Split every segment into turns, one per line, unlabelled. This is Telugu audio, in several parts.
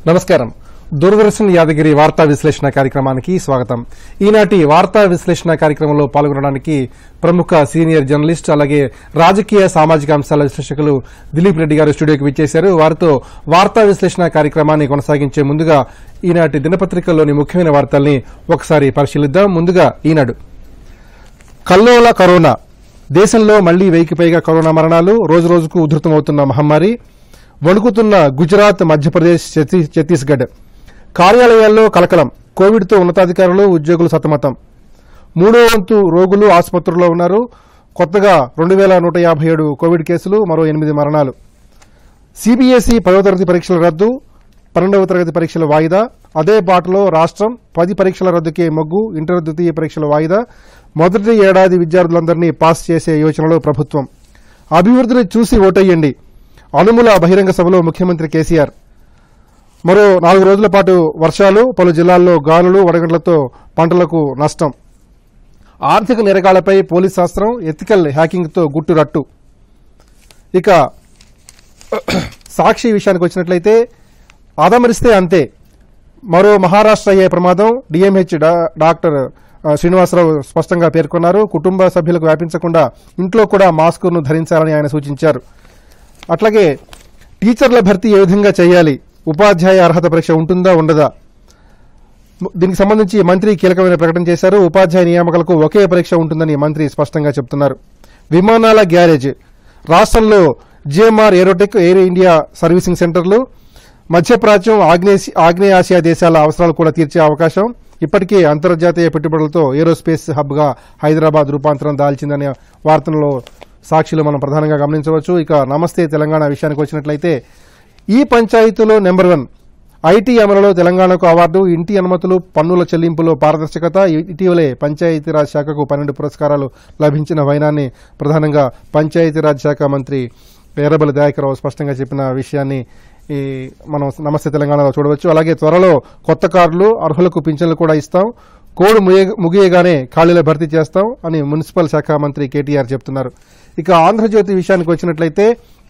నమస్కారం దూరదర్శన్ యాదగిరి వార్తా విశ్లేషణ కార్యక్రమానికి స్వాగతం ఈనాటి వార్తా విశ్లేషణ కార్యక్రమంలో పాల్గొనడానికి ప్రముఖ సీనియర్ జర్నలిస్ట్ అలాగే రాజకీయ సామాజిక అంశాల విశ్లేషకులు దిలీప్ రెడ్డి గారు స్టూడియోకి విచ్చేశారు వారితో వార్తా విశ్లేషణ కార్యక్రమాన్ని కొనసాగించే ముందుగా ఈనాటి దినపత్రికల్లోని ముఖ్యమైన వార్తల్ని ఒకసారి పరిశీలిద్దాం ముందుగా ఈనాడు కల్లోల కరోనా దేశంలో మళ్లీ వెయ్యికి పైగా కరోనా మరణాలు రోజురోజుకు ఉధృతమవుతున్న మహమ్మారి వణుకుతున్న గుజరాత్ మధ్యప్రదేశ్ ఛత్తీ- ఛత్తీస్గఢ్ కార్యాలయాల్లో కలకలం కోవిడ్తో ఉన్నతాధికారులు ఉద్యోగులు సతమతం మూడో వంతు రోగులు ఆసుపత్రుల్లో ఉన్నారు కొత్తగా రెండు వేల నూట యాభై ఏడు కోవిడ్ కేసులు మరో ఎనిమిది మరణాలు సిబిఎస్ఈ పదవ తరగతి పరీక్షల రద్దు పన్నెండవ తరగతి పరీక్షల వాయిదా అదే బాటలో రాష్ట్రం పది పరీక్షల రద్దుకే మొగ్గు ఇంటర్ ద్వితీయ పరీక్షల వాయిదా మొదటి ఏడాది విద్యార్థులందరినీ పాస్ చేసే యోచనలో ప్రభుత్వం అభివృద్ధిని చూసి ఓటెయ్యండి అనుముల బహిరంగ సభలో ముఖ్యమంత్రి కేసీఆర్ మరో నాలుగు రోజుల పాటు వర్షాలు పలు జిల్లాల్లో గాలులు వడగండ్లతో పంటలకు నష్టం ఆర్థిక నిరగాలపై పోలీస్ శాస్త్రం ఎథికల్ హ్యాకింగ్తో గుట్టు రట్టు ఇక సాక్షి విషయానికి వచ్చినట్లయితే ఆదమరిస్తే అంతే మరో మహారాష్ట్ర అయ్యే ప్రమాదం డిఎంహెచ్ డా- డాక్టర్ ఆ, శ్రీనివాసరావు స్పష్టంగా పేర్కొన్నారు కుటుంబ సభ్యులకు వ్యాపించకుండా ఇంట్లో కూడా మాస్కును ధరించాలని ఆయన సూచించారు అట్లాగే టీచర్ల భర్తీ ఏ విధంగా చేయాలి ఉపాధ్యాయ అర్హత పరీక్ష ఉంటుందా ఉండదా ము- దీనికి సంబంధించి మంత్రి కీలకమైన ప్రకటన చేశారు ఉపాధ్యాయ నియామకాలకు ఒకే పరీక్ష ఉంటుందని మంత్రి స్పష్టంగా చెబుతున్నారు విమానాల గ్యారేజ్ రాష్ట్రంలో GMR aerotech Air India servicing సెంటర్లు మధ్యప్రాచ్యం ఆగ్నేయ ఆగ్నేయాసియా దేశాల అవసరాలు కూడా తీర్చే అవకాశం ఇప్పటికే అంతర్జాతీయ పెట్టుబడులతో ఏరోస్పేస్ హబ్గా హైదరాబాద్ రూపాంతరం దాల్చిందనే వార్తల్లో సాక్షిలో మనం ప్రధానంగా గమనించవచ్చు ఇక నమస్తే తెలంగాణ విషయానికి వచ్చినట్లయితే ఈ పంచాయతీలో నెంబర్ వన్ ఐటీ అమలులో తెలంగాణకు అవార్డు ఇంటి అనుమతులు పన్నుల చెల్లింపులో పారదర్శకత ఇటీవలే పంచాయతీరాజ్ శాఖకు పన్నెండు పురస్కారాలు లభించిన వైనాన్ని ప్రధానంగా పంచాయతీరాజ్ శాఖ మంత్రి ఎర్రబెల్లి దయాకరావు స్పష్టంగా చెప్పిన విషయాన్ని ఈ మనం నమస్తే తెలంగాణలో చూడవచ్చు అలాగే త్వరలో కొత్త కార్డులు అర్హులకు పింఛన్లు కూడా ఇస్తాం కోడ్ ముగియ- ముగియగానే ఖాళీల భర్తీ చేస్తాం అని మున్సిపల్ శాఖ మంత్రి కేటీఆర్ చెప్తున్నారు ఇక ఆంధ్రజ్యోతి విషయానికి వచ్చినట్లయితే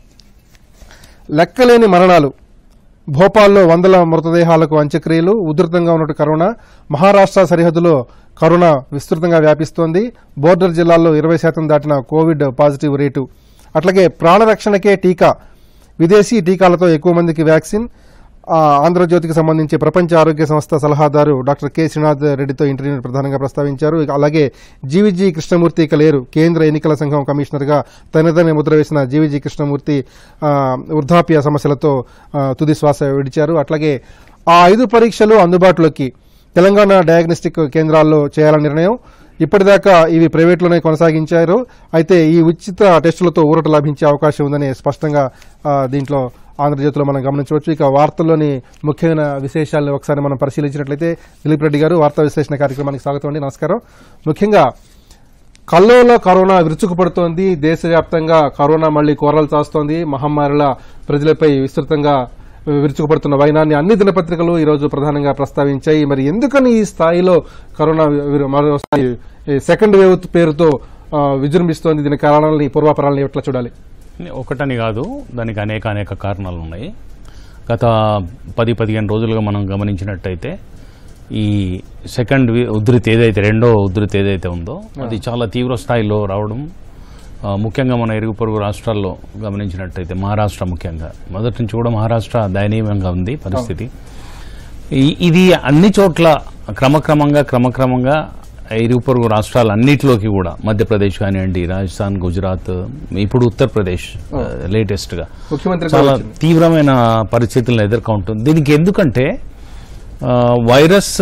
లెక్కలేని మరణాలు భోపాల్లో వందల మృతదేహాలకు అంత్యక్రియలు ఉధృతంగా ఉన్నట్టు కరోనా మహారాష్ట్ర సరిహద్దులో కరోనా విస్తృతంగా వ్యాపిస్తోంది బోర్డర్ జిల్లాల్లో ఇరవై శాతం దాటిన కోవిడ్ పాజిటివ్ రేటు అట్లాగే ప్రాణరక్షణకే టీకా విదేశీ టీకాలతో ఎక్కువ మందికి వ్యాక్సిన్ ఆ, ఆంధ్రజ్యోతికి సంబంధించి ప్రపంచ ఆరోగ్య సంస్థ సలహాదారు డాక్టర్ కె శ్రీనాథ్ రెడ్డితో ఇంటర్వ్యూ ప్రధానంగా ప్రస్తావించారు ఇక అలాగే జీవీజీ కృష్ణమూర్తి ఇక లేరు కేంద్ర ఎన్నికల సంఘం కమిషనర్గా తనదనే ముద్ర వేసిన జీవీజీ కృష్ణమూర్తి ఆ, వృద్ధాప్య సమస్యలతో ఆ, తుది శ్వాస విడిచారు అట్లాగే ఆ ఐదు పరీక్షలు అందుబాటులోకి తెలంగాణ డయాగ్నోస్టిక్ కేంద్రాల్లో చేయాలని నిర్ణయం ఇప్పటిదాకా ఇవి ప్రైవేట్లోనే కొనసాగించారు అయితే ఈ ఉచిత టెస్టులతో ఊరట లభించే అవకాశం ఉందని స్పష్టంగా ఆ, దీంట్లో ఆంధ్రజ్యోతిలో మనం గమనించవచ్చు ఇక వార్తల్లోని ముఖ్యమైన విశేషాలను ఒకసారి మనం పరిశీలించినట్లయితే దిలీప్ రెడ్డి గారు వార్తా విశ్లేషణ కార్యక్రమానికి స్వాగతం అండి నమస్కారం ముఖ్యంగా కల్లోల కరోనా విరుచుకుపడుతోంది దేశవ్యాప్తంగా కరోనా మళ్లీ కోరలు చాస్తోంది మహమ్మారిల ప్రజలపై విస్తృతంగా విరుచుకుపడుతున్న వైనాన్ని అన్ని దినపత్రికలు ఈ రోజు ప్రధానంగా ప్రస్తావించాయి మరి ఎందుకని ఈ స్థాయిలో కరోనా విరు- మరోసారి ఈ సెకండ్ వేవ్ పేరుతో ఆ, విజృంభిస్తోంది దీని కారణాలని పూర్వాపరాలని ఎట్లా చూడాలి
ఒకటని కాదు దానికి అనేక అనేక కారణాలు ఉన్నాయి గత పది పదిహేను రోజులుగా మనం గమనించినట్టయితే ఈ సెకండ్ వి- ఉధృతి ఏదైతే రెండో ఉధృతి ఏదైతే ఉందో అది చాలా తీవ్ర స్థాయిలో రావడం ఆ, ముఖ్యంగా మన ఇరుగు పొరుగు రాష్ట్రాల్లో గమనించినట్టయితే మహారాష్ట్ర ముఖ్యంగా మొదటి నుంచి కూడా మహారాష్ట్ర దయనీయంగా ఉంది పరిస్థితి ఈ- ఇది అన్ని చోట్ల క్రమక్రమంగా క్రమక్రమంగా ఇరుగు పొరుగు రాష్ట్రాలన్నిటిలోకి కూడా మధ్యప్రదేశ్ కానివ్వండి రాజస్థాన్ గుజరాత్ ఇప్పుడు ఉత్తరప్రదేశ్ లేటెస్ట్ గా
ముఖ్యమంత్రి
చాలా
కూడా వచ్చింది.
తీవ్రమైన పరిస్థితులను ఎదుర్కొంటుంది దీనికి ఎందుకంటే ఆ, వైరస్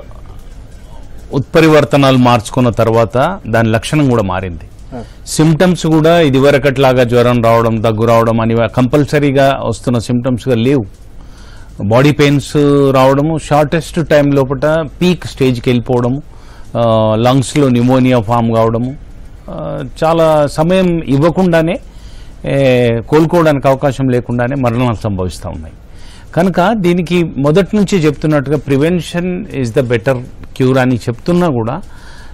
ఉత్పరివర్తనాలు మార్చుకున్న తర్వాత దాని లక్షణం కూడా మారింది సిమ్టమ్స్ కూడా ఇదివరకట్లాగా జ్వరం రావడం దగ్గు రావడం అని కంపల్సరీగా వస్తున్న సిమ్టమ్స్గా లేవు బాడీ పెయిన్స్ రావడము షార్టెస్ట్ టైం లోపల పీక్ స్టేజ్కి వెళ్ళిపోవడము లంగ్స్లో న్యూమోనియా ఫామ్ కావడము ఆ, చాలా సమయం ఇవ్వకుండానే ఏ, కోలుకోవడానికి అవకాశం లేకుండానే మరణాలు సంభవిస్తూ ఉన్నాయి కనుక దీనికి మొదటి నుంచి చెప్తున్నట్టుగా prevention is the better cure అని చెప్తున్నా కూడా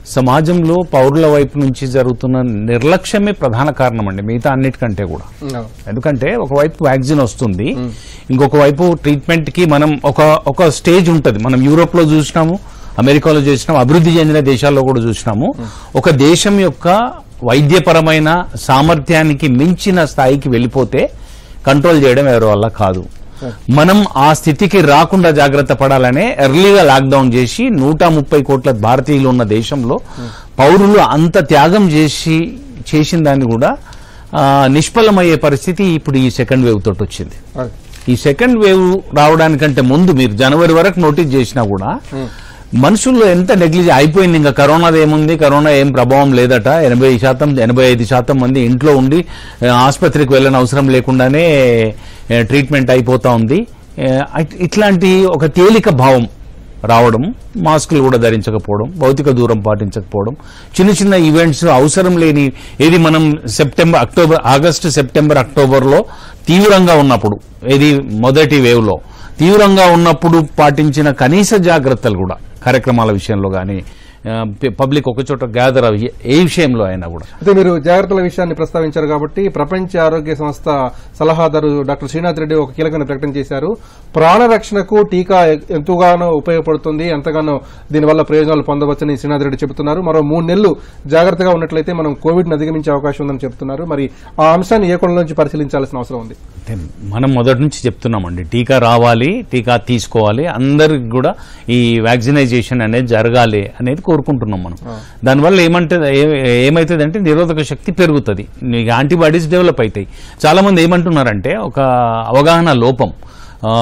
సమాజంలో పౌరుల వైపు నుంచి జరుగుతున్న నిర్లక్ష్యమే ప్రధాన కారణం అండి మిగతా అన్నిటికంటే కూడా ఎందుకంటే ఒకవైపు వ్యాక్సిన్ వస్తుంది ఇంకొక వైపు ట్రీట్మెంట్ కి మనం ఒక ఒక స్టేజ్ ఉంటుంది మనం యూరోప్ లో చూసినాము అమెరికాలో చూసినాము అభివృద్ధి చెందిన దేశాల్లో కూడా చూసినాము ఒక దేశం యొక్క వైద్యపరమైన సామర్థ్యానికి మించిన స్థాయికి వెళ్ళిపోతే కంట్రోల్ చేయడం ఎవరి వల్ల కాదు మనం ఆ స్థితికి రాకుండా జాగ్రత్త పడాలనే ఎర్లీగా లాక్డౌన్ చేసి నూట ముప్పై కోట్ల భారతీయులు ఉన్న దేశంలో పౌరులు అంత త్యాగం చేసి చేసిన దాన్ని కూడా ఆ, నిష్ఫలమయ్యే పరిస్థితి ఇప్పుడు ఈ సెకండ్ వేవ్ తోటి వచ్చింది ఈ సెకండ్ వేవ్ రావడానికంటే ముందు మీరు జనవరి వరకు నోటీస్ చేసినా కూడా మనుషుల్లో ఎంత నెగ్లిజ్ అయిపోయింది ఇంకా కరోనాది ఏముంది కరోనా ఏం ప్రభావం లేదట ఎనభై శాతం ఎనభై ఐదు శాతం మంది ఇంట్లో ఉండి ఆ, ఆసుపత్రికి వెళ్ళని అవసరం లేకుండానే ఆ, ట్రీట్మెంట్ అయిపోతా ఉంది ఆ, ఇట్- ఇట్లాంటి ఒక తేలిక భావం రావడం మాస్కులు కూడా ధరించకపోవడం భౌతిక దూరం పాటించకపోవడం చిన్న చిన్న ఈవెంట్స్ అవసరం లేని ఏది మనం సెప్టెంబర్ అక్టోబర్ ఆగస్టు సెప్టెంబర్ అక్టోబర్లో తీవ్రంగా ఉన్నప్పుడు ఏది మొదటి వేవ్ లో తీవ్రంగా ఉన్నప్పుడు పాటించిన కనీస జాగ్రత్తలు కూడా కార్యక్రమాల విషయంలో కానీ పబ్లిక్ ఒకచోట గ్యాదర్ అయ్యి ఏ విషయంలో అయినా కూడా
అయితే మీరు జాగ్రత్తల విషయాన్ని ప్రస్తావించారు కాబట్టి ప్రపంచ ఆరోగ్య సంస్థ సలహాదారు డాక్టర్ శ్రీనాథ్ రెడ్డి ఒక కీలకమైన ప్రకటన చేశారు ప్రాణరక్షణకు టీకా ఎ- ఎంతగానో ఉపయోగపడుతుంది ఎంతగానో దీనివల్ల ప్రయోజనాలు పొందవచ్చని శ్రీనాథ్ రెడ్డి చెబుతున్నారు మరో మూడు నెలలు జాగ్రత్తగా ఉన్నట్లయితే మనం కోవిడ్ ని అధిగమించే అవకాశం ఉందని చెప్తున్నారు మరి ఆ అంశాన్ని ఏ కోణం నుంచి పరిశీలించాల్సిన అవసరం ఉంది
అంటే మనం మొదటి నుంచి చెప్తున్నామండి టీకా రావాలి టీకా తీసుకోవాలి అందరికి కూడా ఈ వ్యాక్సినైజేషన్ అనేది జరగాలి అనేది కోరుకుంటున్నాం మనం దానివల్ల ఏమంటే ఏమవుతుంది అంటే నిరోధక శక్తి పెరుగుతుంది మీకు యాంటీబాడీస్ డెవలప్ అవుతాయి చాలా మంది ఏమంటున్నారంటే ఒక అవగాహన లోపం ఆ,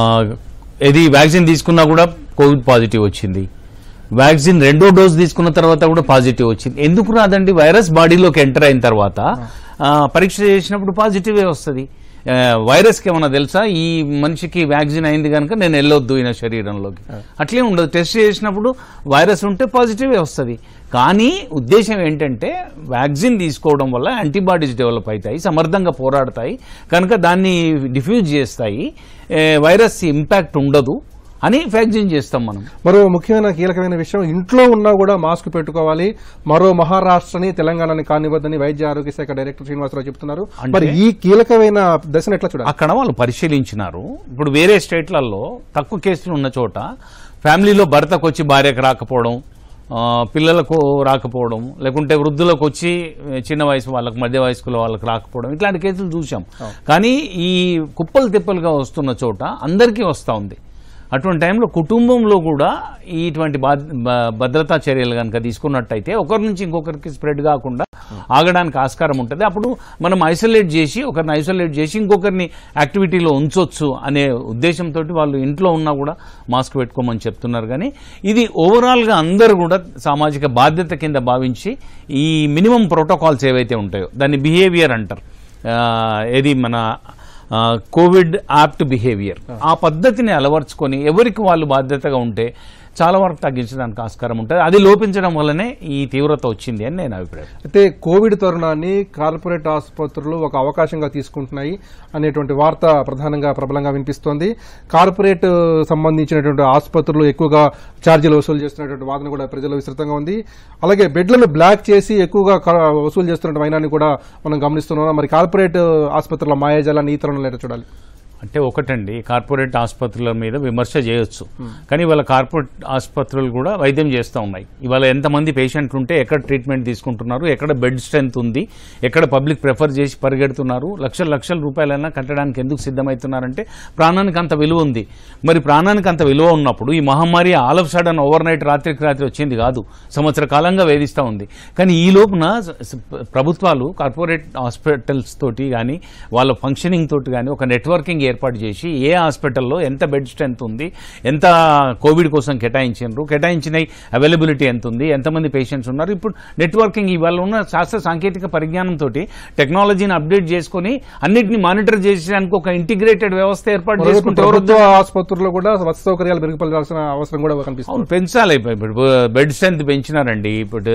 ఇది వ్యాక్సిన్ తీసుకున్నా కూడా కోవిడ్ పాజిటివ్ వచ్చింది వ్యాక్సిన్ రెండో డోస్ తీసుకున్న తర్వాత కూడా పాజిటివ్ వచ్చింది ఎందుకు రాదండి వైరస్ బాడీలోకి ఎంటర్ అయిన తర్వాత ఆ, పరీక్ష చేసినప్పుడు పాజిటివే వస్తుంది ఆ, వైరస్కి ఏమన్నా తెలుసా ఈ మనిషికి వ్యాక్సిన్ అయింది కనుక నేను వెళ్ళొద్దు ఈయన శరీరంలోకి అట్లే ఉండదు టెస్ట్ చేసినప్పుడు వైరస్ ఉంటే పాజిటివే వస్తుంది కానీ ఉద్దేశం ఏంటంటే వ్యాక్సిన్ తీసుకోవడం వల్ల యాంటీబాడీస్ డెవలప్ అవుతాయి సమర్థంగా పోరాడతాయి కనుక దాన్ని డిఫ్యూజ్ చేస్తాయి ఏ, వైరస్ ఇంపాక్ట్ ఉండదు అని వ్యాక్సిన్ చేస్తాం మనం
మరో ముఖ్యమైన కీలకమైన విషయం ఇంట్లో ఉన్నా కూడా మాస్క్ పెట్టుకోవాలి మరో మహారాష్ట్రని తెలంగాణని కానివ్వద్దని వైద్య ఆరోగ్య శాఖ డైరెక్టర్ శ్రీనివాసరావు చెప్తున్నారు మరి ఈ కీలకమైన దశను ఎట్లా చూడాలి
అక్కడ వాళ్ళు పరిశీలించినారు ఇప్పుడు వేరే స్టేట్లలో తక్కువ కేసులు ఉన్న చోట ఫ్యామిలీలో భర్తకు వచ్చి భార్యకు రాకపోవడం ఆ, పిల్లలకు రాకపోవడం లేకుంటే వృద్ధులకు వచ్చి ఏ, చిన్న వయసు వాళ్ళకు మధ్య వయస్కుల వాళ్ళకి రాకపోవడం ఇట్లాంటి కేసులు చూసాం కానీ ఈ కుప్పలు తిప్పలుగా వస్తున్న చోట అందరికీ వస్తూ ఉంది అటువంటి టైంలో కుటుంబంలో కూడా ఇటువంటి బాద్- బ- భద్రతా చర్యలు కనుక తీసుకున్నట్టయితే ఒకరి నుంచి ఇంకొకరికి స్ప్రెడ్ కాకుండా ఆగడానికి ఆస్కారం ఉంటుంది అప్పుడు మనం ఐసోలేట్ చేసి ఒకరిని ఐసోలేట్ చేసి ఇంకొకరిని యాక్టివిటీలో ఉంచొచ్చు అనే ఉద్దేశంతో వాళ్ళు ఇంట్లో ఉన్నా కూడా మాస్క్ పెట్టుకోమని చెప్తున్నారు కానీ ఇది ఓవరాల్గా అందరూ కూడా సామాజిక బాధ్యత కింద భావించి ఈ మినిమం ప్రోటోకాల్స్ ఏవైతే ఉంటాయో దాన్ని బిహేవియర్ అంటారు ఆ, ఏది మన ఆ, కోవిడ్ యాప్ట్ బిహేవియర్ ఆ పద్ధతిని అలవర్చుకొని ఎవరికి వాళ్ళు బాధ్యతగా ఉంటే చాలా వరకు తగ్గించడానికి ఆస్కారం ఉంటుంది అది లోపించడం వల్లనే ఈ తీవ్రత వచ్చింది అని నేను అభిప్రాయం
అయితే కోవిడ్ తరుణాన్ని కార్పొరేట్ ఆసుపత్రులు ఒక అవకాశంగా తీసుకుంటున్నాయి అనేటువంటి వార్త ప్రధానంగా ప్రబలంగా వినిపిస్తోంది కార్పొరేట్ సంబంధించినటువంటి ఆసుపత్రులు ఎక్కువగా ఛార్జీలు వసూలు చేస్తున్నటువంటి వాదన కూడా ప్రజల్లో విస్తృతంగా ఉంది అలాగే బెడ్లను బ్లాక్ చేసి ఎక్కువగా క- వసూలు చేస్తున్న వైనాన్ని కూడా మనం గమనిస్తున్నాం మరి కార్పొరేట్ ఆసుపత్రుల మాయాజాలాన్ని ఈ తరుణంలో ఎట్లా చూడాలి
అంటే ఒకటండి కార్పొరేట్ ఆసుపత్రుల మీద విమర్శ చేయొచ్చు కానీ ఇవాళ కార్పొరేట్ ఆసుపత్రులు కూడా వైద్యం చేస్తూ ఉన్నాయి ఇవాళ ఎంతమంది పేషెంట్లు ఉంటే ఎక్కడ ట్రీట్మెంట్ తీసుకుంటున్నారు ఎక్కడ బెడ్ స్ట్రెంత్ ఉంది ఎక్కడ పబ్లిక్ ప్రిఫర్ చేసి పరిగెడుతున్నారు లక్షల లక్షల రూపాయలైనా కట్టడానికి ఎందుకు సిద్ధమవుతున్నారంటే ప్రాణానికి అంత విలువ ఉంది మరి ప్రాణానికి అంత విలువ ఉన్నప్పుడు ఈ మహమ్మారి all of sudden overnight రాత్రికి రాత్రి వచ్చింది కాదు సంవత్సర కాలంగా వేధిస్తూ ఉంది కానీ ఈ లోపున స- స- ప్రభుత్వాలు కార్పొరేట్ హాస్పిటల్స్ తోటి కానీ వాళ్ళ ఫంక్షనింగ్ తోటి కానీ ఒక నెట్వర్కింగ్ ఏర్పాటు చేసి ఏ హాస్పిటల్లో ఎంత బెడ్ స్ట్రెంత్ ఉంది ఎంత కోవిడ్ కోసం కేటాయించారు కేటాయించిన అవైలబిలిటీ ఎంత ఉంది ఎంతమంది పేషెంట్స్ ఉన్నారు ఇప్పుడు నెట్వర్కింగ్ ఇవాళ ఉన్న శాస్త్ర సాంకేతిక పరిజ్ఞానంతో టెక్నాలజీని అప్డేట్ చేసుకొని అన్నిటిని మానిటర్ చేసేదానికి ఒక ఇంటిగ్రేటెడ్ వ్యవస్థ ఏర్పాటు
మరోవైపు
చేసుకుంటే ఎవరు
ప్రభుత్వ ఆసుపత్రుల్లో కూడా వసతి సౌకర్యాలు మెరుగుపడాల్సిన అవసరం కూడా కనిపిస్తుంది
అవును పెంచాలి ఇప్పుడు ఇప్పుడు బెడ్ స్ట్రెంత్ పెంచినారండి ఇప్పుడు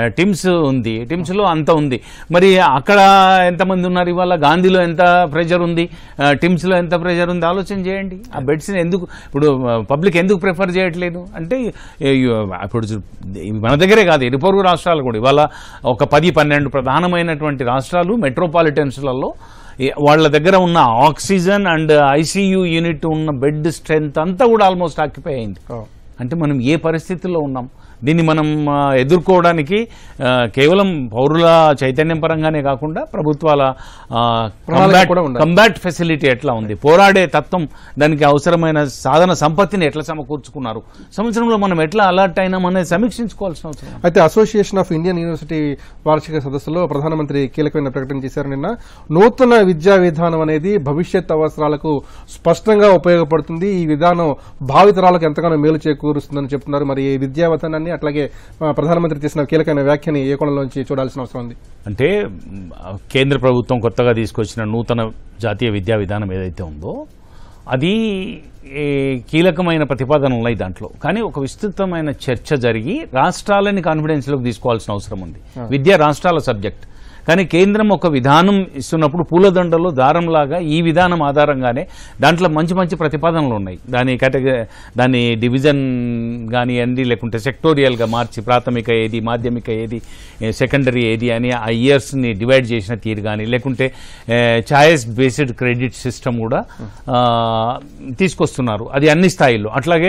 టిమ్స్ ఉంది టిమ్స్ లో అంత ఉంది మరి అక్కడ ఎంతమంది ఉన్నారు ఇవాళ గాంధీలో ఎంత ప్రెషర్ ఉందో ఉంది ఆ, టిమ్స్లో ఎంత ప్రెషర్ ఉంది ఆలోచన చేయండి ఆ బెడ్స్ని ఎందుకు ఇప్పుడు పబ్లిక్ ఎందుకు ప్రిఫర్ చేయట్లేదు అంటే ఏ, యు- ఇప్పుడు చూ- ఇవి మన దగ్గరే కాదు ఇరు పొరుగు రాష్ట్రాలు కూడా ఇవాళ ఒక పది పన్నెండు ప్రధానమైనటువంటి రాష్ట్రాలు మెట్రోపాలిటన్స్లలో ఏ- వాళ్ళ దగ్గర ఉన్న ఆక్సిజన్ అండ్ ఐసీయూ యూనిట్ ఉన్న బెడ్ స్ట్రెంత్ అంతా కూడా ఆల్మోస్ట్ ఆక్యుపై అయింది అంటే మనం ఏ పరిస్థితుల్లో ఉన్నాం దీన్ని మనం ఆ, ఎదుర్కోవడానికి ఆ, కేవలం పౌరుల చైతన్యం పరంగానే కాకుండా ప్రభుత్వాల
ప్రణాళిక కూడా ఉండాలి.
కంబాట్ ఫెసిలిటీ ఎట్లా ఉంది పోరాడే తత్వం దానికి అవసరమైన సాధన సంపత్తిని ఎట్లా సమకూర్చుకున్నారు సంవత్సరంలో మనం ఎట్లా అలర్ట్ అయినాం అనేది సమీక్షించుకోవాల్సిన అవసరం ఉంది.
అయితే అసోసియేషన్ ఆఫ్ ఇండియన్ యూనివర్సిటీ వార్షిక సదస్సులో ప్రధానమంత్రి కీలకమైన ప్రకటన చేశారు నిన్న నూతన విద్యా విధానం అనేది భవిష్యత్ అవసరాలకు స్పష్టంగా ఉపయోగపడుతుంది ఈ విధానం భావితరాలకు ఎంతగానో మేలు చేకూరుస్తుందని చెప్తున్నారు మరి ఈ విద్యా విధానాన్ని అట్లాగే ఆ, ప్రధానమంత్రి చేసిన కీలకమైన వ్యాఖ్యని ఏ కోణంలోంచి చూడాల్సిన అవసరం ఉంది
అంటే మ్, కేంద్ర ప్రభుత్వం కొత్తగా తీసుకొచ్చిన నూతన జాతీయ విద్యా విధానం ఏదైతే ఉందో అది ఏ, కీలకమైన ప్రతిపాదనలు ఉన్నాయి దాంట్లో కానీ ఒక విస్తృతమైన చర్చ జరిగి రాష్ట్రాలని కాన్ఫిడెన్స్లోకి తీసుకోవాల్సిన అవసరం ఉంది విద్య రాష్ట్రాల సబ్జెక్ట్ కానీ కేంద్రం ఒక విధానం ఇస్తున్నప్పుడు పూలదండలో దారంలాగా ఈ విధానం ఆధారంగానే దాంట్లో మంచి మంచి ప్రతిపాదనలు ఉన్నాయి దాని కేటగిరీ దాని డివిజన్ కానివ్వండి లేకుంటే సెక్టోరియల్గా మార్చి ప్రాథమిక ఏది మాధ్యమిక ఏది ఏ, సెకండరీ ఏది అని ఆ ఇయర్స్ని డివైడ్ చేసిన తీరు కానీ లేకుంటే ఛాయిస్ బేస్డ్ క్రెడిట్ సిస్టమ్ కూడా ఆ, తీసుకొస్తున్నారు అది అన్ని స్థాయిల్లో అట్లాగే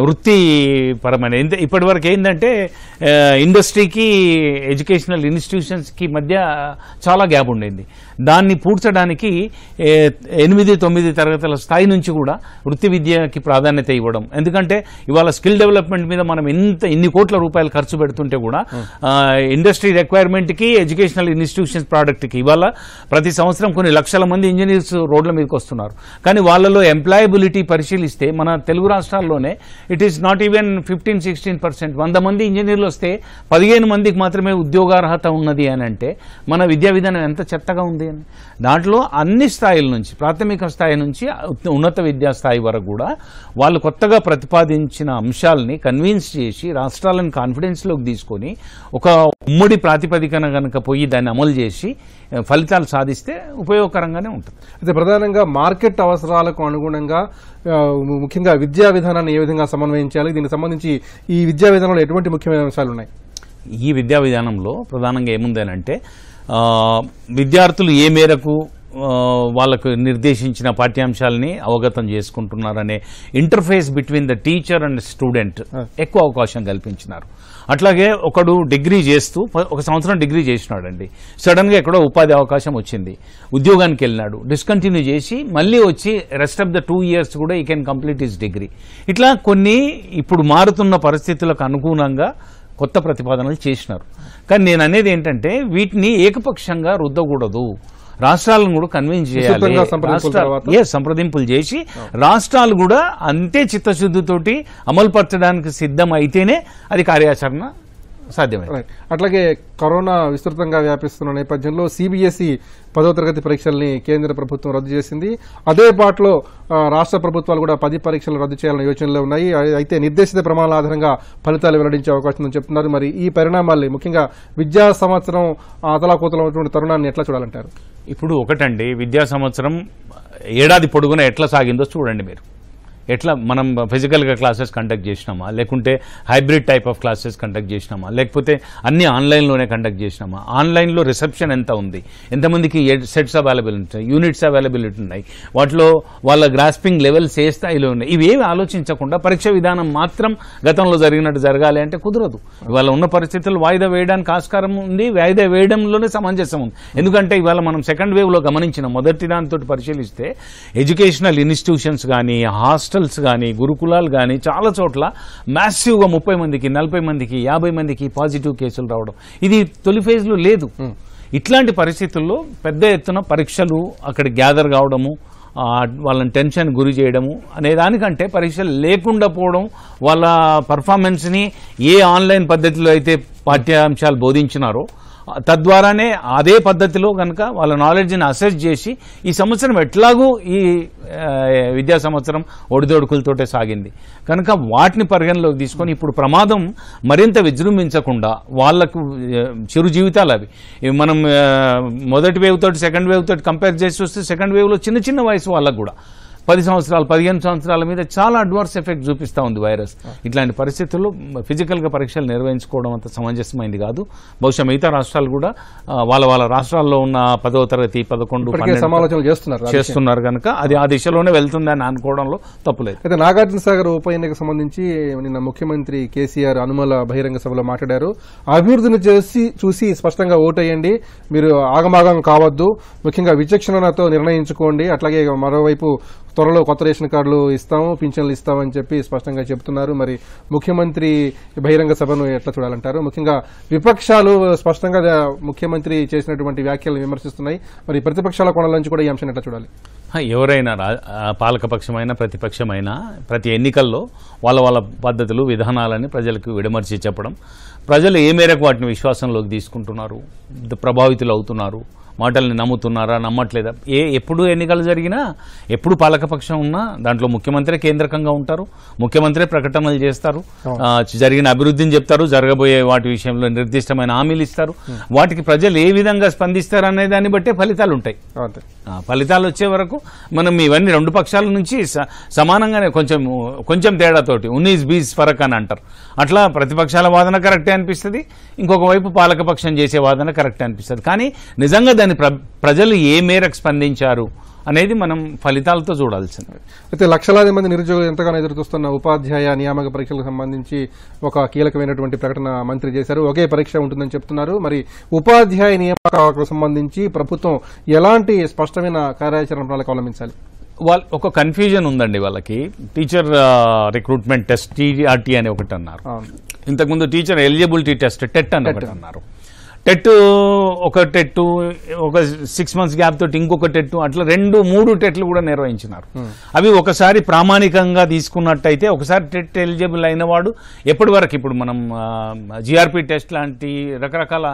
వృత్తిపరమైన ఎంత- ఇప్పటివరకు ఏంటంటే ఆ, ఇండస్ట్రీకి ఎడ్యుకేషనల్ ఇన్స్టిట్యూషన్స్కి మధ్య చాలా గ్యాప్ ఉండేది దాన్ని పూడ్చడానికి ఏ, ఎనిమిది తొమ్మిది తరగతుల స్థాయి నుంచి కూడా వృత్తి విద్యకి ప్రాధాన్యత ఇవ్వడం ఎందుకంటే ఇవాళ స్కిల్ డెవలప్మెంట్ మీద మనం ఎంత ఇన్ని కోట్ల రూపాయలు ఖర్చు పెడుతుంటే కూడా ఇండస్ట్రీ రిక్వైర్మెంట్కి ఎడ్యుకేషనల్ ఇన్స్టిట్యూషన్స్ ప్రోడక్ట్కి ఇవాళ ప్రతి సంవత్సరం కొన్ని లక్షల మంది ఇంజనీర్స్ రోడ్ల మీదకి వస్తున్నారు కానీ వాళ్ళలో ఎంప్లాయబిలిటీ పరిశీలిస్తే మన తెలుగు రాష్ట్రాల్లోనే it is not even fifteen sixteen percent వంద మంది ఇంజనీర్లు వస్తే పదిహేను మందికి మాత్రమే ఉద్యోగార్హత ఉన్నది అని అంటే మన విద్యా విధానం ఎంత చెత్తగా ఉంది అని దాంట్లో అన్ని స్థాయిల నుంచి ప్రాథమిక స్థాయి నుంచి ఉన్నత విద్యా స్థాయి వరకు కూడా వాళ్ళు కొత్తగా ప్రతిపాదించిన అంశాలని కన్విన్స్ చేసి రాష్ట్రాలను కాన్ఫిడెన్స్లోకి తీసుకొని ఒక ఉమ్మడి ప్రాతిపదికన కనుక పోయి దాన్ని అమలు చేసి ఆ, ఫలితాలు సాధిస్తే ఉపయోగకరంగానే ఉంటుంది
అయితే ప్రధానంగా మార్కెట్ అవసరాలకు అనుగుణంగా ఆ, ము- ముఖ్యంగా విద్యా విధానాన్ని ఏ విధంగా సమన్వయించాలి దీనికి సంబంధించి ఈ విద్యా విధానంలో ఎటువంటి ముఖ్యమైన అంశాలు ఉన్నాయి
ఈ విద్యా విధానంలో ప్రధానంగా ఏముందనంటే ఆ, విద్యార్థులు ఏ మేరకు ఆ, వాళ్ళకు నిర్దేశించిన పాఠ్యాంశాలని అవగతం చేసుకుంటున్నారనే interface between the teacher and student ఎక్కువ అవకాశం కల్పించినారు అట్లాగే ఒకడు డిగ్రీ చేస్తూ ప- ఒక సంవత్సరం డిగ్రీ చేసినాడండి సడన్గా ఎక్కడో ఉపాధి అవకాశం వచ్చింది ఉద్యోగానికి వెళ్ళినాడు డిస్కంటిన్యూ చేసి మళ్ళీ వచ్చి rest of the two years కూడా ఈ కెన్ కంప్లీట్ హిస్ డిగ్రీ ఇట్లా కొన్ని ఇప్పుడు మారుతున్న పరిస్థితులకు అనుగుణంగా కొత్త ప్రతిపాదనలు చేసినారు కానీ నేను అనేది ఏంటంటే వీటిని ఏకపక్షంగా రుద్దకూడదు రాష్ట్రాలను కూడా కన్విన్స్ చేయాలి
విస్తృతంగా సంప్రదింపుల
రాష్ట్రాలు-
తర్వాత?
Yes, సంప్రదింపులు చేసి రాష్ట్రాలు కూడా అంతే చిత్తశుద్ధితోటి అమలుపరచడానికి సిద్ధం అయితేనే అది కార్యాచరణ సాధ్యమైంది
రైట్. అట్లాగే కరోనా విస్తృతంగా వ్యాపిస్తున్న నేపథ్యంలో సిబిఎస్ఈ పదో తరగతి పరీక్షల్ని కేంద్ర ప్రభుత్వం రద్దు చేసింది అదే పాటలో ఆ, రాష్ట్ర ప్రభుత్వాలు కూడా పది పరీక్షలు రద్దు చేయాలనే యోచనలో ఉన్నాయి అయి- అయితే నిర్దేశిత ప్రమాణాల ఆధారంగా ఫలితాలు వెల్లడించే అవకాశం ఉందని చెప్తున్నారు మరి ఈ పరిణామాల్ని ముఖ్యంగా విద్యా సంవత్సరం అతలాకుతలం ఉన్నటువంటి తరుణాన్ని ఎట్లా చూడాలంటారు
ఇప్పుడు ఒకటండి విద్యా సంవత్సరం ఏడాది పొడుగున ఎట్లా సాగిందో చూడండి మీరు ఎట్లా మనం ఫిజికల్గా క్లాసెస్ కండక్ట్ చేసినామా లేకుంటే hybrid type of classes conduct చేసినామా లేకపోతే అన్ని ఆన్లైన్లోనే కండక్ట్ చేసినామా ఆన్లైన్లో రిసెప్షన్ ఎంత ఉంది ఎంతమందికి సెట్స్ అవైలబుల్ ఉంటాయి యూనిట్స్ అవైలబిలిటీ ఉన్నాయి వాటిలో వాళ్ళ గ్రాస్పింగ్ లెవెల్స్ ఏ స్థాయిలో ఉన్నాయి ఇవేమి ఆలోచించకుండా పరీక్ష విధానం మాత్రం గతంలో జరిగినట్టు జరగాలి అంటే కుదరదు ఇవాళ ఉన్న పరిస్థితులు వాయిదా వేయడానికి ఆస్కారం ఉంది వాయిదా వేయడంలోనే సమంజసం ఉంది ఎందుకంటే ఇవాళ మనం సెకండ్ వేవ్లో గమనించిన మొదటి దాంతో పరిశీలిస్తే ఎడ్యుకేషనల్ ఇన్స్టిట్యూషన్స్ కానీ హాస్టల్స్ కానీ గురుకులాలు కానీ చాలా చోట్ల మ్యాసివ్గా ముప్పై మందికి నలభై మందికి యాభై మందికి పాజిటివ్ కేసులు రావడం ఇది తొలి ఫేజ్లో లేదు ఇట్లాంటి పరిస్థితుల్లో పెద్ద ఎత్తున పరీక్షలు అక్కడ గ్యాదర్ కావడము ఆ, వాళ్ళని టెన్షన్ గురి చేయడము అనే దానికంటే పరీక్షలు లేకుండా పోవడం వాళ్ళ పర్ఫార్మెన్స్ని ఏ ఆన్లైన్ పద్ధతిలో అయితే పాఠ్యాంశాలు బోధించినారో తద్వారానే అదే పద్ధతిలో కనుక వాళ్ళ నాలెడ్జ్ని అసెస్ చేసి ఈ సంవత్సరం ఎట్లాగూ ఈ ఆ, విద్యా సంవత్సరం ఒడిదొడుకులతోటే సాగింది కనుక వాటిని పరిగణలోకి తీసుకొని ఇప్పుడు ప్రమాదం మరింత విజృంభించకుండా వాళ్లకు ఆ, చిరు జీవితాలు అవి ఇవి మనం ఆ, మొదటి వేవ్ తోటి సెకండ్ వేవ్ తోటి కంపేర్ చేసి చూస్తే సెకండ్ వేవ్లో చిన్న చిన్న వయసు వాళ్ళకు కూడా పది సంవత్సరాలు పదిహేను సంవత్సరాల మీద చాలా అడ్వాన్స్ ఎఫెక్ట్ చూపిస్తూ ఉంది వైరస్ ఇట్లాంటి పరిస్థితుల్లో ఫిజికల్గా పరీక్షలు నిర్వహించుకోవడం అంత సమంజసమైంది కాదు బహుశా మిగతా రాష్ట్రాలు కూడా ఆ, వాళ్ళ వాళ్ళ రాష్ట్రాల్లో ఉన్న పదో తరగతి పదకొండు
ఇప్పటికే
పన్నెండు
సమాలోచనలు చేస్తున్నారు
చేస్తున్నారు కనుక అది ఆ దిశలోనే వెళ్తుందని అనుకోవడంలో తప్పులేదు
అయితే నాగార్జున సాగర్ ఉప ఎన్నిక సంబంధించి నిన్న ముఖ్యమంత్రి కేసీఆర్ అనుమల బహిరంగ సభలో మాట్లాడారు అభివృద్ధిని చేసి చూసి స్పష్టంగా ఓటేయండి మీరు ఆగమాగం కావద్దు ముఖ్యంగా విచక్షణతో నిర్ణయించుకోండి అట్లాగే మరోవైపు త్వరలో కొత్త రేషన్ కార్డులు ఇస్తాము పింఛన్లు ఇస్తామని చెప్పి స్పష్టంగా చెబుతున్నారు మరి ముఖ్యమంత్రి బహిరంగ సభను ఎట్లా చూడాలంటారు ముఖ్యంగా విపక్షాలు స్పష్టంగా ముఖ్యమంత్రి చేసినటువంటి వ్యాఖ్యలు విమర్శిస్తున్నాయి మరి ప్రతిపక్షాల కోణాల నుంచి కూడా ఈ అంశాన్ని ఎట్లా చూడాలి
హా, ఎవరైనా రా ఆ, పాలకపక్షమైనా ప్రతిపక్షమైనా ప్రతి ఎన్నికల్లో వాళ్ళ వాళ్ళ పద్ధతులు విధానాలని ప్రజలకు విడమర్చి చెప్పడం ప్రజలు ఏ మేరకు వాటిని విశ్వాసంలోకి తీసుకుంటున్నారు ద- ప్రభావితులు అవుతున్నారు మాటల్ని నమ్ముతున్నారా నమ్మట్లేదా ఏ ఎప్పుడు ఎన్నికలు జరిగినా ఎప్పుడు పాలకపక్షం ఉన్నా దాంట్లో ముఖ్యమంత్రి కేంద్రకంగా ఉంటారు ముఖ్యమంత్రి ప్రకటనలు చేస్తారు ఆ, జరిగిన అభివృద్ధిని చెప్తారు జరగబోయే వాటి విషయంలో నిర్దిష్టమైన హామీలు ఇస్తారు వాటికి ప్రజలు ఏ విధంగా స్పందిస్తారు అనే దాన్ని బట్టే ఫలితాలు ఉంటాయి
అంతే
ఆ, ఫలితాలు వచ్చే వరకు మనం ఇవన్నీ రెండు పక్షాల నుంచి స- సమానంగానే కొంచెం కొంచెం తేడాతోటి ఉన్నీస్ బీస్ ఫరక్ అని అంటారు అట్లా ప్రతిపక్షాల వాదన కరెక్టే అనిపిస్తుంది ఇంకొక వైపు పాలకపక్షం చేసే వాదన కరెక్టే అనిపిస్తుంది కానీ నిజంగా దాన్ని ప్ర- ప్రజలు ఏ మేరకు స్పందించారు అనేది మనం ఫలితాలతో చూడాల్సింది
అయితే లక్షలాది మంది నిరుద్యోగులు ఎంతగానో ఎదురు చూస్తున్న ఉపాధ్యాయ నియామక పరీక్షలకు సంబంధించి ఒక కీలకమైనటువంటి ప్రకటన మంత్రి చేశారు ఒకే పరీక్ష ఉంటుందని చెప్తున్నారు మరి ఉపాధ్యాయ నియామకాలకు సంబంధించి ప్రభుత్వం ఎలాంటి స్పష్టమైన కార్యాచరణ ప్రణాళిక అవలంబించాలి
వాళ్ళ ఒక కన్ఫ్యూజన్ ఉందండి వాళ్ళకి టీచర్ రిక్రూట్మెంట్ టెస్ట్ టీఆర్టీ అని ఒకటి అన్నారు
అవును.
ఇంతకుముందు టీచర్ ఎలిజిబిలిటీ టెస్ట్ టెట్ అని ఒకటి అన్నారు టెట్ ఒక టెట్ ఒక సిక్స్ మంత్స్ గ్యాప్ తోటి ఇంకొక టెట్ అట్లా రెండు మూడు టెట్లు కూడా నిర్వహించినారు అవి ఒకసారి ప్రామాణికంగా తీసుకున్నట్టయితే ఒకసారి టెట్ ఎలిజిబుల్ అయిన వాడు ఎప్పటి వరకు ఇప్పుడు మనం జిఆర్పి టెస్ట్ లాంటి రకరకాల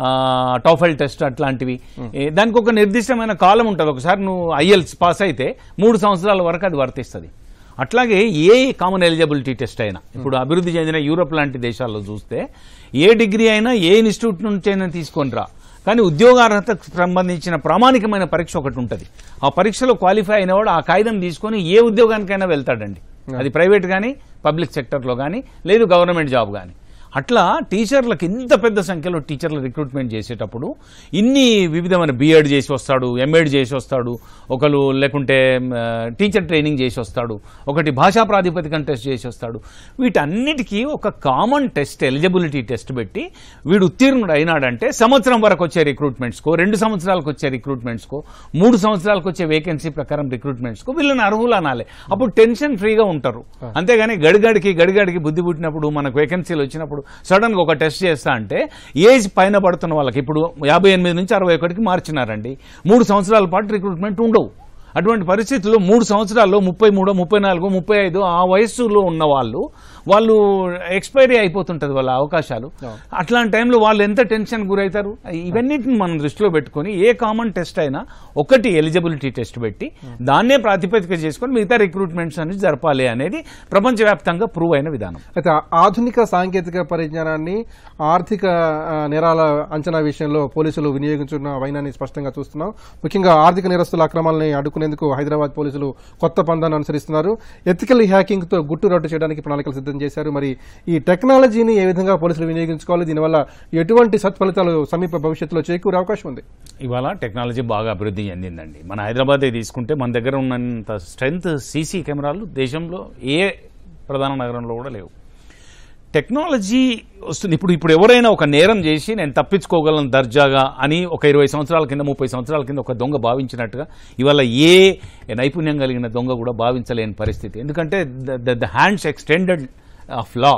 టోఫెల్ టెస్ట్ అట్లాంటివి ఏ, దానికి ఒక నిర్దిష్టమైన కాలం ఉంటుంది ఒకసారి నువ్వు ఐఎల్స్ పాస్ అయితే మూడు సంవత్సరాల వరకు అది వర్తిస్తుంది అట్లాగే ఏ కామన్ ఎలిజిబిలిటీ టెస్ట్ అయినా ఇప్పుడు అభివృద్ధి చెందిన యూరోప్ లాంటి దేశాల్లో చూస్తే ఏ డిగ్రీ అయినా ఏ ఇన్స్టిట్యూట్ నుంచి అయినా తీసుకొని రా కానీ ఉద్యోగార్హతకు సంబంధించిన ప్రామాణికమైన పరీక్ష ఒకటి ఉంటుంది ఆ పరీక్షలో క్వాలిఫై అయినవాడు ఆ కాగితం తీసుకొని ఏ ఉద్యోగానికైనా వెళ్తాడండి అది ప్రైవేట్ కానీ పబ్లిక్ సెక్టర్లో కానీ లేదు గవర్నమెంట్ జాబ్ కానీ అట్లా టీచర్లకు ఇంత పెద్ద సంఖ్యలో టీచర్ల రిక్రూట్మెంట్ చేసేటప్పుడు ఇన్ని వివిధమైన బీఎడ్ చేసి వస్తాడు ఎంఎడ్ చేసి వస్తాడు ఒకరు లేకుంటే ఆ, టీచర్ ట్రైనింగ్ చేసి వస్తాడు ఒకటి భాషా ప్రాతిపదికన టెస్ట్ చేసి వస్తాడు వీటన్నిటికీ ఒక కామన్ టెస్ట్ ఎలిజిబిలిటీ టెస్ట్ పెట్టి వీడు ఉత్తీర్ణుడు అయినాడంటే సంవత్సరం వరకు వచ్చే రిక్రూట్మెంట్స్కో రెండు సంవత్సరాలకు వచ్చే రిక్రూట్మెంట్స్కో మూడు సంవత్సరాలకు వచ్చే వేకెన్సీ ప్రకారం రిక్రూట్మెంట్స్కో వీళ్ళని అర్హులు అనాలి అప్పుడు టెన్షన్ ఫ్రీగా ఉంటారు అంతేగాని గడిగడికి గడిగడికి బుద్ధి పుట్టినప్పుడు మనకు వేకెన్సీలు వచ్చినప్పుడు సడన్ గా ఒక టెస్ట్ చేస్తా అంటే ఏజ్ పైన పడుతున్న వాళ్ళకి ఇప్పుడు యాభై ఎనిమిది నుంచి అరవై ఒకటికి మార్చినారండి మూడు సంవత్సరాల పాటు రిక్రూట్మెంట్ ఉండవు అటువంటి పరిస్థితుల్లో మూడు సంవత్సరాల్లో ముప్పై మూడు ముప్పై నాలుగు ముప్పై ఐదు ఆ వయస్సులో ఉన్న వాళ్ళు వాళ్ళు ఎక్స్పైరీ అయిపోతుంటది వాళ్ళ అవకాశాలు అట్లాంటి టైంలో వాళ్ళు ఎంత టెన్షన్ గురవుతారు ఇవన్నిటిని మనం దృష్టిలో పెట్టుకొని ఏ కామన్ టెస్ట్ అయినా ఒకటి ఎలిజిబిలిటీ టెస్ట్ పెట్టి దాన్నే ప్రాతిపదిక చేసుకొని మిగతా రిక్రూట్మెంట్స్ అనేది జరపాలి అనేది ప్రపంచవ్యాప్తంగా ప్రూవ్ అయిన విధానం
అయితే ఆ- ఆధునిక సాంకేతిక పరిజ్ఞానాన్ని ఆర్థిక ఆ, నేరాల అంచనా విషయంలో పోలీసులు వినియోగించున్న వైనాన్ని స్పష్టంగా చూస్తున్నాం ముఖ్యంగా ఆర్థిక నేరస్తుల అక్రమాలని అడ్డుకునేందుకు హైదరాబాద్ పోలీసులు కొత్త పందాన్ని అనుసరిస్తున్నారు ఎథికల్ హ్యాకింగ్ తో గుట్టు రట్టు చేయడానికి ప్రణాళికలు సిద్ధం చేశారు మరి ఈ టెక్నాలజీని ఏ విధంగా పోలీసులు వినియోగించుకోవాలి దీనివల్ల ఎటువంటి సత్ఫలితాలు సమీప భవిష్యత్తులో చేకూరే అవకాశం ఉంది
ఇవాళ టెక్నాలజీ బాగా అభివృద్ధి చెందిందండి మన హైదరాబాద్ తీసుకుంటే మన దగ్గర ఉన్నంత స్ట్రెంగ్త్ సీసీ కెమెరాలు దేశంలో ఏ ప్రధాన నగరంలో కూడా లేవు టెక్నాలజీ వస్తుంది ఇప్పుడు ఇప్పుడు ఎవరైనా ఒక నేరం చేసి నేను తప్పించుకోగలను దర్జాగా అని ఒక ఇరవై సంవత్సరాల కింద ముప్పై సంవత్సరాల కింద ఒక దొంగ భావించినట్టుగా ఇవాళ ఏ నైపుణ్యం కలిగిన దొంగ కూడా భావించలేని పరిస్థితి ఎందుకంటే the hands extended of law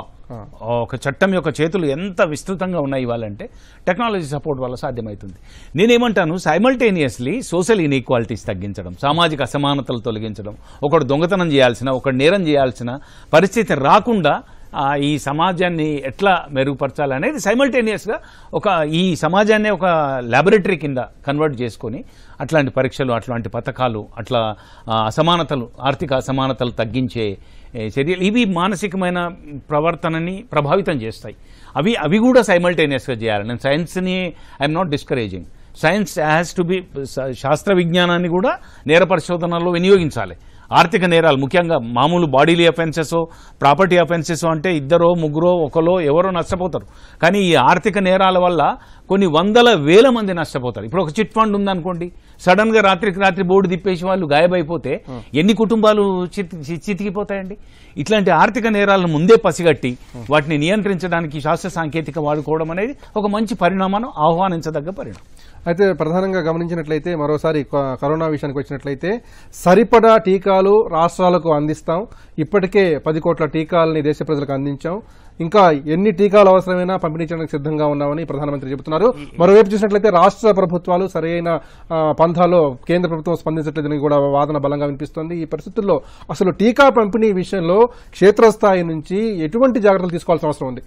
ఒక చట్టం యొక్క చేతులు ఎంత విస్తృతంగా ఉన్నాయి ఇవ్వాలంటే టెక్నాలజీ సపోర్ట్ వల్ల సాధ్యమవుతుంది నేనేమంటాను సైమల్టేనియస్లీ సోషల్ ఇన్ఈక్వాలిటీస్ తగ్గించడం సామాజిక అసమానతలు తొలగించడం ఒకడు దొంగతనం చేయాల్సిన ఒకడు నేరం చేయాల్సిన పరిస్థితి రాకుండా ఆ, ఈ సమాజాన్ని ఎట్లా మెరుగుపరచాలి అనేది సైమల్టేనియస్గా ఒక ఈ సమాజాన్ని ఒక ల్యాబొరేటరీ కింద కన్వర్ట్ చేసుకొని అట్లాంటి పరీక్షలు అట్లాంటి పథకాలు అట్లా ఆ, అసమానతలు ఆర్థిక అసమానతలు తగ్గించే ఏ, చర్యలు ఇవి మానసికమైన ప్రవర్తనని ప్రభావితం చేస్తాయి అవి అవి కూడా సైమల్టేనియస్గా చేయాలి నేను సైన్స్ని I'm not discouraging science has to be శాస్త్ర విజ్ఞానాన్ని కూడా నేర పరిశోధనలో వినియోగించాలి ఆర్థిక నేరాలు ముఖ్యంగా మామూలు బాడీలీ అఫెన్సెస్ ప్రాపర్టీ అఫెన్సెస్ అంటే ఇద్దరో ముగ్గురో ఒకలో ఎవరో నష్టపోతారు కానీ ఈ ఆర్థిక నేరాల వల్ల కొన్ని వందల వేల మంది నష్టపోతారు ఇప్పుడు ఒక చిట్ ఫండ్ ఉందనుకోండి సడన్ గా రాత్రికి రాత్రి బోర్డు తిప్పేసి వాళ్ళు గాయబైపోతే ఎన్ని కుటుంబాలు చిత్- చి- చితికిపోతాయండి ఇట్లాంటి ఆర్థిక నేరాలను ముందే పసిగట్టి వాటిని నియంత్రించడానికి శాస్త్ర సాంకేతిక వాడుకోవడం అనేది ఒక మంచి పరిణామాన్ని ఆహ్వానించదగ్గ పరిణామం
అయితే ప్రధానంగా గమనించినట్లయితే మరోసారి కొ- కరోనా విషయానికి వచ్చినట్లయితే సరిపడా టీకాలు రాష్ట్రాలకు అందిస్తాం ఇప్పటికే పది కోట్ల టీకాలని దేశ ప్రజలకు అందించాం ఇంకా ఎన్ని టీకాలు అవసరమైనా పంపిణీ చేయడానికి సిద్ధంగా ఉన్నామని ప్రధానమంత్రి చెబుతున్నారు మరోవైపు చూసినట్లయితే రాష్ట్ర ప్రభుత్వాలు సరైన ఆ, పంథాలో కేంద్ర ప్రభుత్వం స్పందించట్లేదని కూడా వాదన బలంగా వినిపిస్తోంది ఈ పరిస్థితుల్లో అసలు టీకా పంపిణీ విషయంలో క్షేత్రస్థాయి నుంచి ఎటువంటి జాగ్రత్తలు తీసుకోవాల్సిన అవసరం ఉంది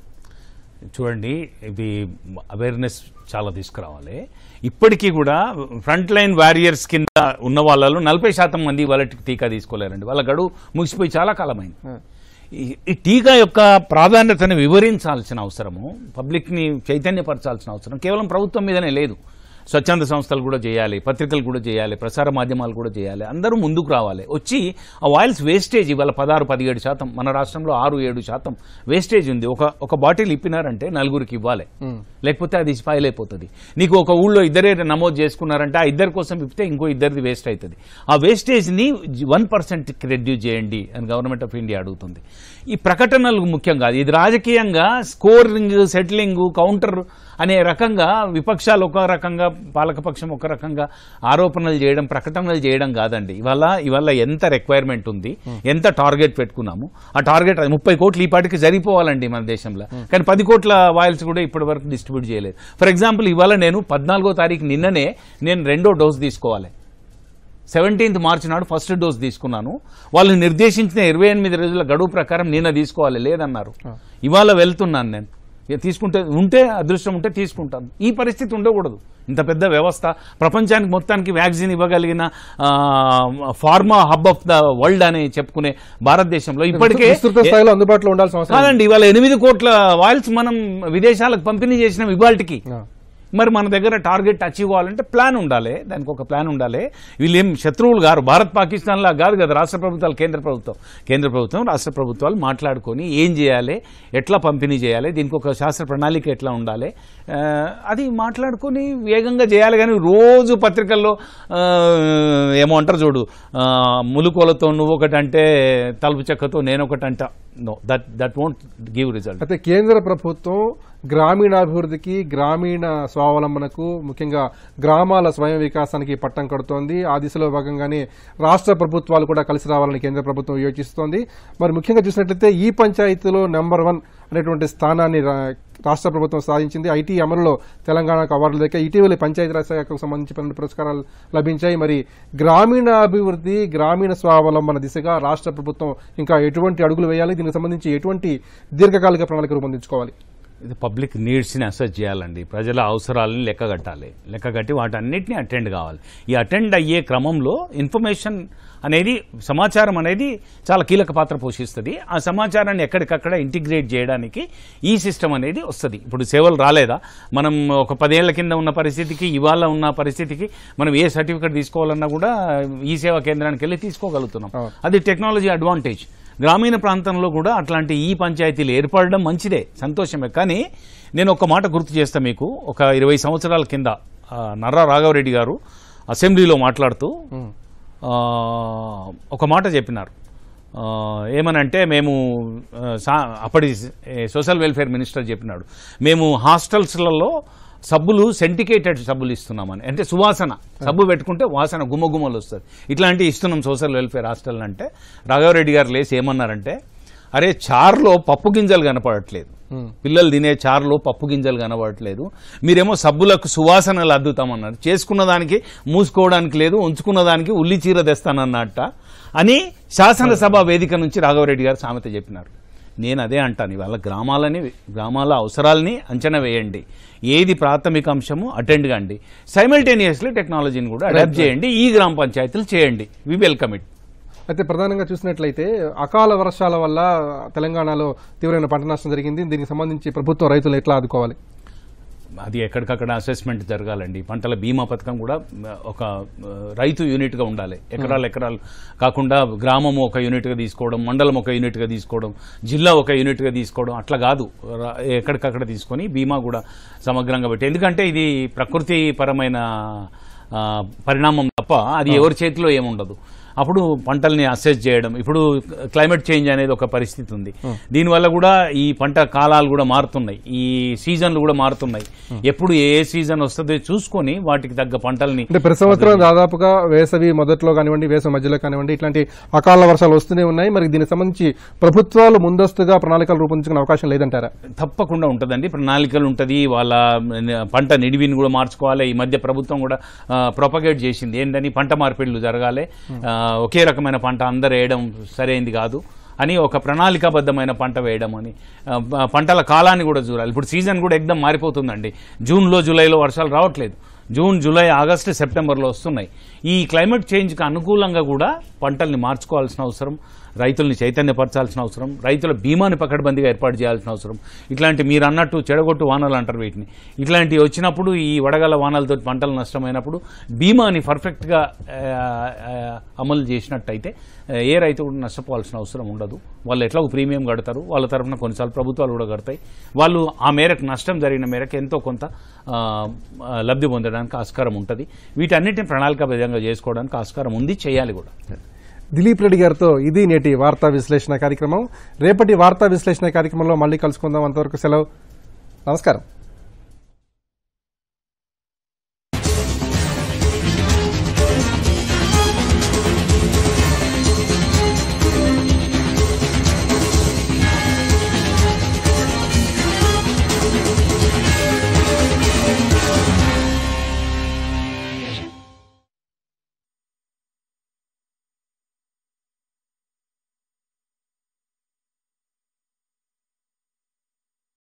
చూడండి ఇది అవేర్నెస్ చాలా తీసుకురావాలి ఇప్పటికీ కూడా ఫ్రంట్ లైన్ వారియర్స్ కింద ఉన్న వాళ్ళలో నలభై శాతం మంది వాళ్ళకి టీకా తీసుకోలేరండి వాళ్ళ గడువు ముగిసిపోయి చాలా కాలమైంది ఈ- ఈ టీకా యొక్క ప్రాధాన్యతను వివరించాల్సిన అవసరము పబ్లిక్ని చైతన్యపరచాల్సిన అవసరం కేవలం ప్రభుత్వం మీదనే లేదు స్వచ్ఛంద సంస్థలు కూడా చేయాలి పత్రికలు కూడా చేయాలి ప్రసార మాధ్యమాలు కూడా చేయాలి అందరూ ముందుకు రావాలి వచ్చి ఆ ఆయిల్స్ వేస్టేజ్ ఇవాళ పదహారు పదిహేడు శాతం మన రాష్ట్రంలో ఆరు ఏడు శాతం వేస్టేజ్ ఉంది ఒక ఒక బాటిల్ ఇప్పినారంటే నలుగురికి ఇవ్వాలి లేకపోతే అది స్పాయిల్ అయిపోతుంది నీకు ఒక ఊళ్ళో ఇద్దరే నమోదు చేసుకున్నారంటే ఆ ఇద్దరి కోసం ఇప్పితే ఇంకో ఇద్దరిది వేస్ట్ అవుతుంది ఆ వేస్టేజ్ని వన్ పర్సెంట్కి రెడ్యూస్ చేయండి అని గవర్నమెంట్ ఆఫ్ ఇండియా అడుగుతుంది ఈ ప్రకటనలు ముఖ్యం కాదు ఇది రాజకీయంగా స్కోరింగ్ సెటిలింగ్ కౌంటర్ అనే రకంగా విపక్షాలు ఒక రకంగా పాలకపక్షం ఒక రకంగా ఆరోపణలు చేయడం ప్రకటనలు చేయడం కాదండి ఇవాళ ఇవాళ ఎంత రిక్వైర్మెంట్ ఉంది ఎంత టార్గెట్ పెట్టుకున్నాము ఆ టార్గెట్ ముప్పై కోట్లు ఈ పాటికి సరిపోవాలండి మన దేశంలో కానీ పది కోట్ల వాయిల్స్ కూడా ఇప్పటి వరకు డిస్ట్రిబ్యూట్ చేయలేదు ఫర్ ఎగ్జాంపుల్ ఇవాళ నేను పద్నాలుగో తారీఖు నిన్ననే నేను రెండో డోస్ తీసుకోవాలి సెవెంటీన్త్ మార్చి నాడు ఫస్ట్ డోస్ తీసుకున్నాను వాళ్ళు నిర్దేశించిన ఇరవై ఎనిమిది రోజుల గడువు ప్రకారం నిన్న తీసుకోవాలి లేదన్నారు ఇవాళ వెళ్తున్నాను నేను ఇక తీసుకుంటే ఉంటే అదృష్టం ఉంటే తీసుకుంటాను ఈ పరిస్థితి ఉండకూడదు ఇంత పెద్ద వ్యవస్థ ప్రపంచానికి మొత్తానికి వ్యాక్సిన్ ఇవ్వగలిగిన ఆ, pharma hub of the world అని చెప్పుకునే భారతదేశంలో ఇప్పటికే
విస్తృత స్థాయిలో అందుబాటులో ఉండాల్సిన అవసరం ఉంది.
కాదండి ఇవాళ ఎనిమిది కోట్ల వాయిల్స్ మనం విదేశాలకు పంపిణీ చేసిన ఇవాళకి
ఆ.
మరి మన దగ్గర టార్గెట్ అచీవ్ అవ్వాలంటే ప్లాన్ ఉండాలి దానికి ఒక ప్లాన్ ఉండాలి వీళ్ళు ఏం శత్రువులు గారు భారత్ పాకిస్తాన్ లా కాదు కదా రాష్ట్ర ప్రభుత్వాలు కేంద్ర ప్రభుత్వం కేంద్ర ప్రభుత్వం రాష్ట్ర ప్రభుత్వాలు మాట్లాడుకొని ఏం చేయాలి ఎట్లా పంపిణీ చేయాలి దీనికి ఒక శాస్త్ర ప్రణాళిక ఎట్లా ఉండాలి ఆ, అది మాట్లాడుకొని వేగంగా చేయాలి కానీ రోజు పత్రికల్లో ఆ, ఏమో అంటారు చూడు ఆ, ములుకోలతో నువ్వు ఒకటి అంటే తలుపు చెక్కతో నేను ఒకటి అంట no that that won't give result
అయితే కేంద్ర ప్రభుత్వం గ్రామీణాభివృద్ధికి గ్రామీణ స్వావలంబనకు ముఖ్యంగా గ్రామాల స్వయం వికాసానికి పట్టం కడుతోంది ఆ దిశలో భాగంగానే రాష్ట్ర ప్రభుత్వాలు కూడా కలిసి రావాలని కేంద్ర ప్రభుత్వం యోచిస్తోంది మరి ముఖ్యంగా చూసినట్లయితే ఈ పంచాయతీలో నెంబర్ వన్ అనేటువంటి స్థానాన్ని రా- రాష్ట్ర ప్రభుత్వం సాధించింది ఐటీ అమలులో తెలంగాణకు అవార్డులు దక్కాయి ఇటీవల పంచాయతీరాజ్ శాఖకు సంబంధించి పన్నెండు పురస్కారాలు లభించాయి మరి గ్రామీణ అభివృద్ధి గ్రామీణ స్వావలంబన దిశగా రాష్ట్ర ప్రభుత్వం ఇంకా ఎటువంటి అడుగులు వేయాలి దీనికి సంబంధించి ఎటువంటి దీర్ఘకాలిక ప్రణాళిక రూపొందించుకోవాలి
ఇది పబ్లిక్ నీడ్స్ని అసెస్ చేయాలండి ప్రజల అవసరాలని లెక్కగట్టాలి లెక్కగట్టి వాటన్నిటిని అటెండ్ కావాలి ఈ అటెండ్ అయ్యే క్రమంలో ఇన్ఫర్మేషన్ అనేది సమాచారం అనేది చాలా కీలక పాత్ర పోషిస్తుంది ఆ సమాచారాన్ని ఎక్కడికక్కడ ఇంటిగ్రేట్ చేయడానికి ఈ సిస్టమ్ అనేది వస్తుంది ఇప్పుడు సేవలు రాలేదా మనం ఒక పదేళ్ల కింద ఉన్న పరిస్థితికి ఇవాళ ఉన్న పరిస్థితికి మనం ఏ సర్టిఫికేట్ తీసుకోవాలన్నా కూడా ఈ సేవా కేంద్రానికి వెళ్ళి తీసుకోగలుగుతున్నాం
అవును.
అది టెక్నాలజీ అడ్వాంటేజ్ గ్రామీణ ప్రాంతంలో కూడా అట్లాంటి ఈ పంచాయతీలు ఏర్పడడం మంచిదే సంతోషమే కానీ నేను ఒక మాట గుర్తు చేస్తా మీకు ఒక ఇరవై సంవత్సరాల కింద ఆ, నర్రా రాఘవరెడ్డి గారు అసెంబ్లీలో మాట్లాడుతూ ఆ, ఒక మాట చెప్పినారు ఆ, ఏమనంటే మేము ఆ, సా- అప్పటి ఏ, సోషల్ వెల్ఫేర్ మినిస్టర్ చెప్పినాడు మేము హాస్టల్స్లలో సబ్బులు సెంటికేటెడ్ సబ్బులు ఇస్తున్నామని అంటే సువాసన సబ్బు పెట్టుకుంటే వాసన గుమ్మగుమ్మలు వస్తుంది ఇట్లాంటి ఇస్తున్నాం సోషల్ వెల్ఫేర్ హాస్టల్ అంటే రాఘవరెడ్డి గారు లేసి ఏమన్నారంటే అరే చారులో పప్పు గింజలు కనపడట్లేదు పిల్లలు తినే చారులో పప్పు గింజలు కనబడట్లేదు మీరేమో సబ్బులకు సువాసనలు అద్దుతామన్నారు చేసుకున్న దానికి మూసుకోవడానికి లేదు ఉంచుకున్న దానికి ఉల్లి చీర తెస్తానన్నట్ట అని శాసనసభ వేదిక నుంచి రాఘవరెడ్డి గారు సామెత చెప్పినారు నేను అదే అంటాను ఇవాళ గ్రామాలని గ్రామాల అవసరాలని అంచనా వేయండి ఏది ప్రాథమిక అంశము అటెండ్ కండి సైమల్టేనియస్లీ టెక్నాలజీని కూడా అడాప్ట్ చేయండి ఈ గ్రామ పంచాయతీలు చేయండి వి వెల్కమ్ ఇట్
అయితే ప్రధానంగా చూసినట్లయితే అకాల వర్షాల వల్ల తెలంగాణలో తీవ్రమైన పంట నష్టం జరిగింది దీనికి సంబంధించి ప్రభుత్వం రైతులు ఎట్లా ఆదుకోవాలి
అది ఎక్కడికక్కడ అసెస్మెంట్ జరగాలండి పంటల బీమా పథకం కూడా మ, ఒక ఆ, రైతు యూనిట్గా ఉండాలి ఎకరాలు ఎకరాలు కాకుండా గ్రామం ఒక యూనిట్గా తీసుకోవడం మండలం ఒక యూనిట్గా తీసుకోవడం జిల్లా ఒక యూనిట్గా తీసుకోవడం అట్లా కాదు రా- ఎక్కడికక్కడ తీసుకొని బీమా కూడా సమగ్రంగా పెట్టి ఎందుకంటే ఇది ప్రకృతి పరమైన ఆ, పరిణామం తప్ప అది ఎవరి చేతిలో ఏముండదు అప్పుడు పంటల్ని అసెస్ చేయడం ఇప్పుడు క్లైమేట్ చేంజ్ అనేది ఒక పరిస్థితి ఉంది దీనివల్ల కూడా ఈ పంట కాలాలు కూడా మారుతున్నాయి ఈ సీజన్లు కూడా మారుతున్నాయి ఎప్పుడు ఏ సీజన్ వస్తుందో చూసుకొని వాటికి తగ్గ పంటల్ని
అంటే ప్రతి సంవత్సరం దాదాపుగా వేసవి మొదట్లో కానివ్వండి వేసవి మధ్యలో కానివ్వండి ఇట్లాంటి అకాల వర్షాలు వస్తూనే ఉన్నాయి మరి దీనికి సంబంధించి ప్రభుత్వాలు ముందస్తుగా ప్రణాళికలు రూపొందించుకునే అవకాశం లేదంటారా
తప్పకుండా ఉంటుందండి ప్రణాళికలు ఉంటుంది వాళ్ళ న- పంట నిడివిని కూడా మార్చుకోవాలి ఈ మధ్య ప్రభుత్వం కూడా ప్రొపగేట్ చేసింది ఏంటని పంట మార్పిడులు జరగాలి ఆ, ఒకే రకమైన పంట అందరు వేయడం సరైంది కాదు అని ఒక ప్రణాళికాబద్ధమైన పంట వేయడం అని ఆ, ప- పంటల కాలాన్ని కూడా చూడాలి ఇప్పుడు సీజన్ కూడా ఎగ్దం మారిపోతుందండి జూన్లో జూలైలో వర్షాలు రావట్లేదు జూన్ జూలై ఆగస్టు సెప్టెంబర్లో వస్తున్నాయి ఈ క్లైమేట్ చేంజ్కి అనుకూలంగా కూడా పంటల్ని మార్చుకోవాల్సిన అవసరం రైతుల్ని చైతన్యపరచాల్సిన అవసరం రైతుల బీమాని పకడ్బందీగా ఏర్పాటు చేయాల్సిన అవసరం ఇట్లాంటి మీరు అన్నట్టు చెడగొట్టు వానలు అంటారు వీటిని ఇట్లాంటివి వచ్చినప్పుడు ఈ వడగల వానలతో పంటలు నష్టమైనప్పుడు బీమాని పర్ఫెక్ట్గా ఆ, ఆ, అమలు చేసినట్టయితే ఆ, ఏ రైతు కూడా నష్టపోవాల్సిన అవసరం ఉండదు వాళ్ళు ఎట్లా ఒక ప్రీమియం కడతారు వాళ్ళ తరఫున కొన్నిసార్లు ప్రభుత్వాలు కూడా కడతాయి వాళ్ళు ఆ మేరకు నష్టం జరిగిన మేరకు ఎంతో కొంత ఆ, ఆ, లబ్ధి పొందడానికి ఆస్కారం ఉంటుంది వీటన్నిటిని ప్రణాళికాబద్ధంగా చేసుకోవడానికి ఆస్కారం ఉంది చేయాలి కూడా
దిలీప్ రెడ్డి గారితో ఇది నేటి వార్తా విశ్లేషణ కార్యక్రమం రేపటి వార్తా విశ్లేషణ కార్యక్రమంలో మళ్ళీ కలుసుకుందాం అంతవరకు సెలవు నమస్కారం